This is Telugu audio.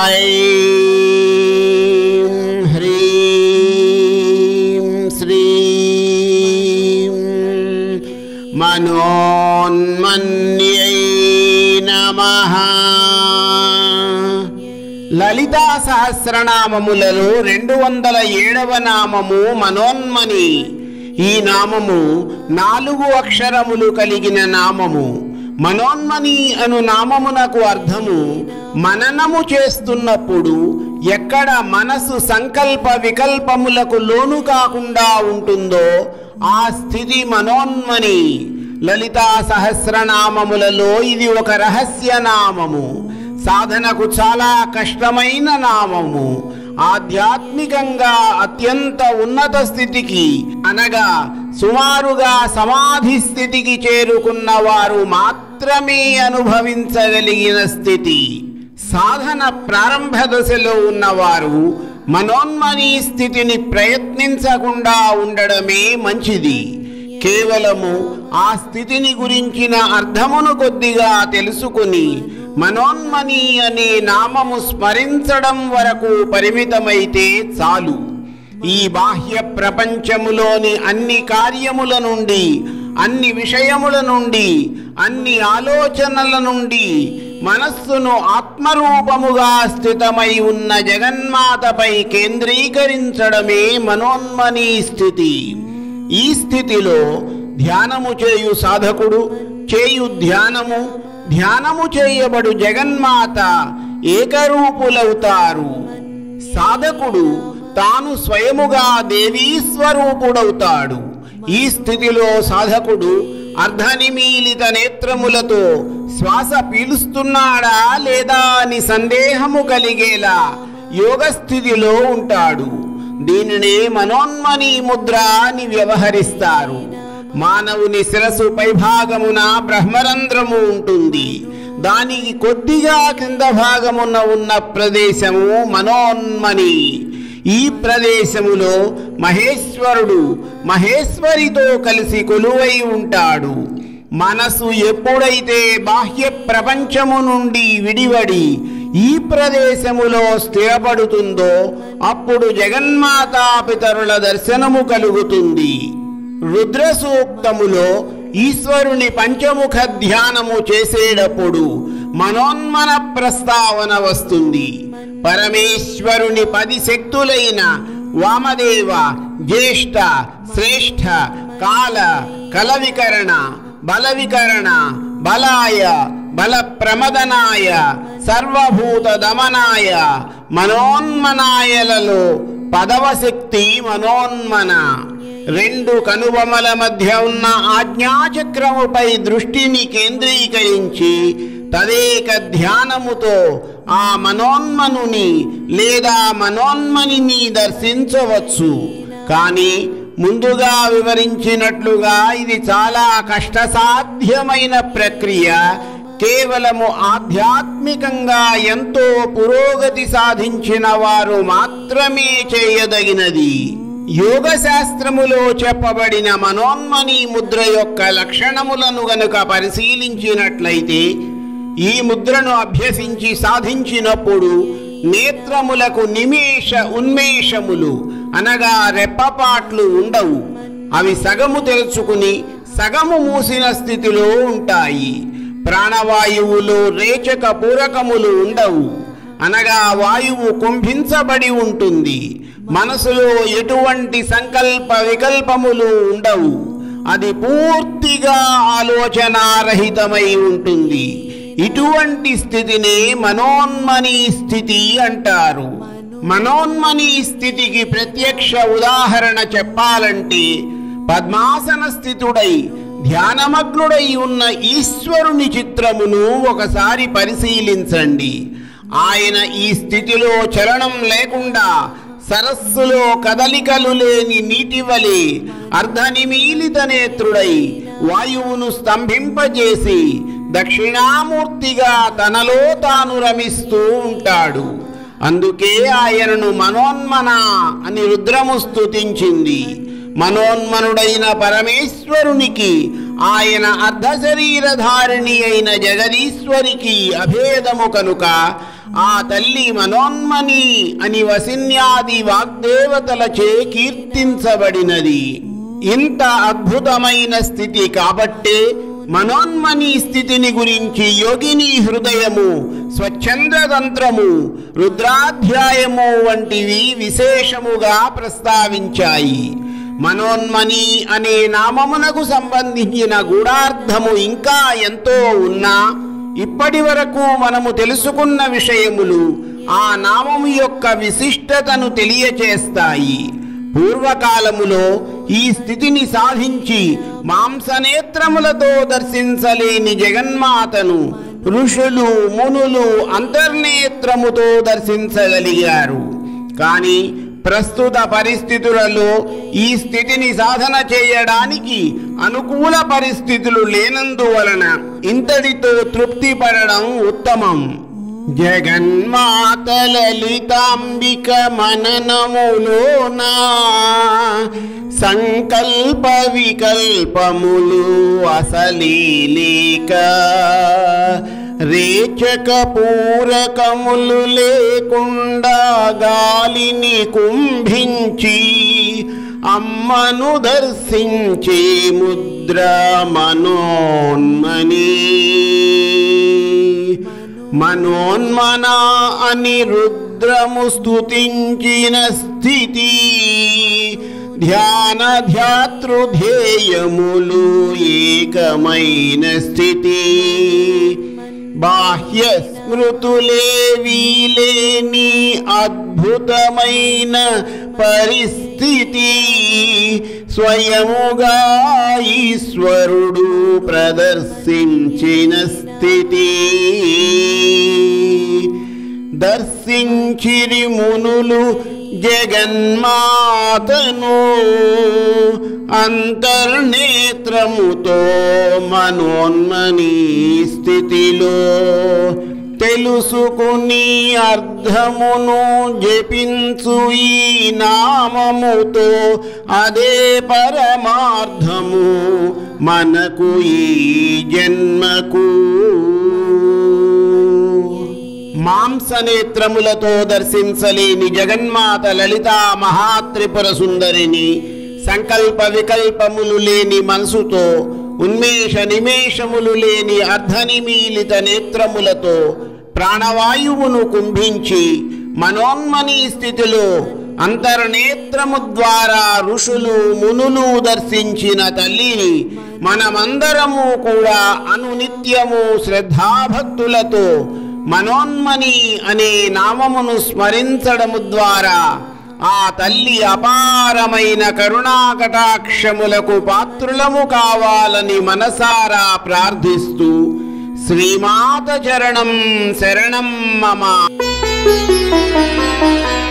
ఐం హ్రీం శ్రీం మనోన్మన్యై నమః లలితా సహస్రనామములలో రెండు వందల ఏడవ నామము మనోన్మని ఈ నామము నాలుగు అక్షరములు కలిగిన నామము మనోన్మని అను నామమునకు అర్థము మననము చేస్తున్నప్పుడు ఎక్కడ మనసు సంకల్ప వికల్పములకు లోను కాకుండా ఉంటుందో ఆ స్థితి మనోన్మని లలితా సహస్రనామములలో ఇది ఒక రహస్య నామము సాధనకు చాలా కష్టమైన నామము ఆధ్యాత్మికంగా అత్యంత ఉన్నత స్థితికి అనగా సుమారుగా సమాధి స్థితికి చేరుకున్న వారు మాత్రమే అనుభవించగలిగిన స్థితి సాధన ప్రారంభ దశలో ఉన్నవారు మనోన్మనీ స్థితిని ప్రయత్నించకుండా ఉండడమే మంచిది కేవలము ఆ స్థితిని గురించిన అర్థమును కొద్దిగా తెలుసుకుని మనోన్మని అనే నామము స్మరించడం వరకు పరిమితమైతే చాలు ఈ బాహ్య ప్రపంచములోని అన్ని కార్యముల నుండి అన్ని విషయముల నుండి అన్ని ఆలోచనల నుండి మనస్సును ఆత్మరూపముగా స్థితమై ఉన్న జగన్మాతపై కేంద్రీకరించడమే మనోన్మనీ స్థితి ఈ స్థితిలో ధ్యానము చేయు సాధకుడు చేయు ధ్యానము ధ్యానము చేయబడు జగన్మాత ఏకరూపులవుతారు సాధకుడు తాను స్వయముగా దేవీ స్వరూపుడవుతాడు ఈ స్థితిలో సాధకుడు అర్ధనిమీలిత నేత్రములతో శ్వాస పీలుస్తున్నాడా లేదా అని సందేహము కలిగేలా యోగ స్థితిలో ఉంటాడు దీనినే మనోన్మని ముద్ర అని వ్యవహరిస్తారు మానవుని శిరసు పైభాగమున బ్రహ్మరంధ్రము ఉంటుంది దానికి కొద్దిగా కింద భాగమున ఉన్న ప్రదేశము మనోన్మని ఈ ప్రదేశములో మహేశ్వరుడు మహేశ్వరితో కలిసి కొలువై ఉంటాడు మనసు ఎప్పుడైతే బాహ్య ప్రపంచము నుండి విడివడి ఈ ప్రదేశములో స్థిరపడుతుందో అప్పుడు జగన్మాతాపితరుల దర్శనము కలుగుతుంది రుద్ర సూక్తములో ఈశ్వరుని పంచముఖ ధ్యానము చేసేటప్పుడు మనోన్మన ప్రస్తావన వస్తుంది పరమేశ్వరుని పది శక్తులైన వామదేవ జ్యేష్ఠ శ్రేష్ఠ కాల కలవికరణ బలవికరణ బలాయ బల ప్రమదనాయ సర్వభూత దమనాయ మనోన్మనాయలలో పదవ శక్తి మనోన్మన రెండు కనుబొమల మధ్య ఉన్న ఆజ్ఞాచక్రముపై దృష్టిని కేంద్రీకరించి తదేక ధ్యానముతో ఆ మనోన్మనుని లేదా మనోన్మనిని దర్శించవచ్చు కానీ ముందుగా వివరించినట్లుగా ఇది చాలా కష్టసాధ్యమైన ప్రక్రియ కేవలము ఆధ్యాత్మికంగా ఎంతో పురోగతి సాధించిన వారు మాత్రమే చేయదగినది యోగ శాస్త్రములో చెప్పబడిన మనోన్మని ముద్ర యొక్క లక్షణములను గనుక పరిశీలించినట్లయితే ఈ ముద్రను అభ్యసించి సాధించినప్పుడు నేత్రములకు నిమేష ఉన్మేషములు అనగా రెప్పపాట్లు ఉండవు అవి సగము తెరుచుకుని సగము మూసిన స్థితిలో ఉంటాయి ప్రాణవాయువులో రేచక పూరకములు ఉండవు అనగా వాయువు కుంభించబడి ఉంటుంది మనసులో ఎటువంటి సంకల్ప వికల్పములు ఉండవు అది పూర్తిగా ఆలోచనారహితమై ఉంటుంది ఇటువంటి స్థితినే మనోన్మని స్థితి అంటారు మనోన్మని స్థితికి ప్రత్యక్ష ఉదాహరణ చెప్పాలంటే పద్మాసన స్థితుడై ధ్యానమగ్నుడై ఉన్న ఈశ్వరుని చిత్రమును ఒకసారి పరిశీలించండి ఆయన ఈ స్థితిలో చలనం లేకుండా సరస్సులో కదలికలు లేని నీటి వలె అర్ధనిమీలిత నేత్రుడై వాయువును స్తంభింపజేసి దక్షిణామూర్తిగా తనలో తాను రమిస్తూ ఉంటాడు అందుకే ఆయనను మనోన్మన అని రుద్రము స్తుతించింది మనోన్మనుడైన పరమేశ్వరునికి ఆయన అర్ధ శరీరధారిణి అయిన జగదీశ్వరికి అభేదము కనుక ఆ తల్లి మనోన్మని అని వసిన్యాది వాగ్దేవతలచే కీర్తించబడినది ఇంత అద్భుతమైన స్థితి కాబట్టే మనోన్మని స్థితిని గురించి యోగిని హృదయము స్వచ్ఛంద్రతంత్రము రుద్రాధ్యాయము వంటివి విశేషముగా ప్రస్తావించాయి మనోన్మని అనే నామమునకు సంబంధించిన గూఢార్థము ఇంకా ఎంతో ఉన్నా ఇప్పటి వరకు మనము తెలుసుకున్న విషయములు ఆ నామము యొక్క విశిష్టతను తెలియచేస్తాయి పూర్వకాలములో ఈ స్థితిని సాధించి మాంసనేత్రములతో దర్శించలేని జగన్మాతను ఋషులు మునులు అంతర్నేత్రముతో దర్శించగలిగారు కానీ ప్రస్తుత పరిస్థితులలో ఈ స్థితిని సాధన చేయడానికి అనుకూల పరిస్థితులు లేనందువలన ఇంతటితో తృప్తి పడడం ఉత్తమం జగన్మాత లలితాంబిక మననములోనా సంకల్ప వికల్పములు అసలీలేక రేచక పూరకములు లేకుండా గాలిని కుంభించి అమ్మను దర్శించే ముద్ర మనోన్మని మనోన్మన అని రుద్రము స్తుతించిన స్థితి ధ్యాన ధ్యాతృధ్యేయములు ఏకమైన స్థితి బాహ్య స్మృతులేవీ లేని అద్భుతమైన పరిస్థితి స్వయముగా ఈశ్వరుడు ప్రదర్శించిన స్థితి దర్శించిరి మునులు జగన్మాతను అంతర్నేత్రముతో మనోన్మని స్థితిలో తెలుసుకుని అర్థమును జపించు ఈ నామముతో అదే పరమార్థము మనకు ఈ జన్మకు మాంసనేత్రములతో దర్శించలేని జగన్మాత లలితా మహాత్రిపుర సుందరిని సంకల్ప వికల్పములు లేని మనసుతో ఉన్మేష నిమేషములు లేని అర్ధనిమీలిత నేత్రములతో ప్రాణవాయువును కుంభించి మనోన్మని స్థితిలో అంతర్నేత్రము ద్వారా ఋషులు మునులు దర్శించిన తల్లిని మనమందరము కూడా అనునిత్యము శ్రద్ధాభక్తులతో మనోన్మని అనే నామమును స్మరించడము ద్వారా ఆ తల్లి అపారమైన కరుణాకటాక్షములకు పాత్రులము కావాలని మనసారా ప్రార్థిస్తూ శ్రీమాత చరణం శరణం మమ